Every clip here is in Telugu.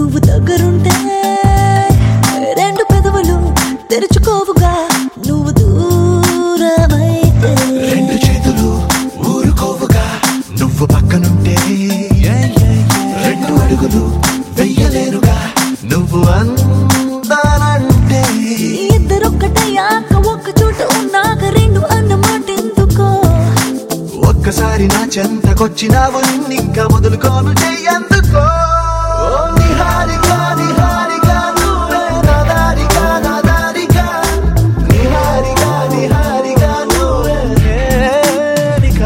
నువ్వు దగ్గరుంటే రెండు పెదవులు తెరుచుకోవుగా నువ్వు దూరమైతే రెండు చేతులు ఊరుకోవుగా నువ్వు పక్కనుంటే రెండు అడుగులు వెయ్యలేరుగా నువ్వు అందానంటే ఇద్దరొక్కటయ్యాక ఒక్క చోట ఉన్నాక రెండు అన్నమాట ఎందుకో ఒక్కసారి నా చెంతకొచ్చినావు నిన్నింకా మొదలుకోను చెయ్యందుకో ఓ నిహారిక, నిహారిక, నువ్వే నా దారిక, నా దారిక. నిహారిక, నిహారిక, నువ్వే నేనిక.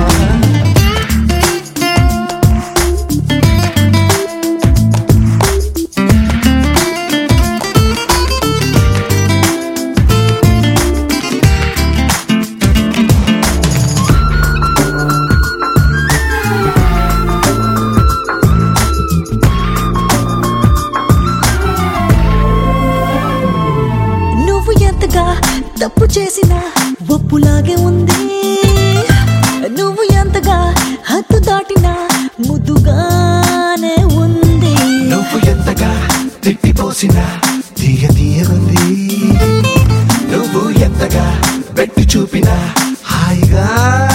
నువ్వు ఎంతగా తప్పు చేసినా ఒప్పులాగే ఉంది నువ్వు ఎంతగా హద్దు దాటినా ముద్దుగానే ఉంది నువ్వు ఎంతగా తిట్టిపోసినా తీయ తీయగుంది నువ్వు ఎంతగా పెట్టి చూపినా హాయిగా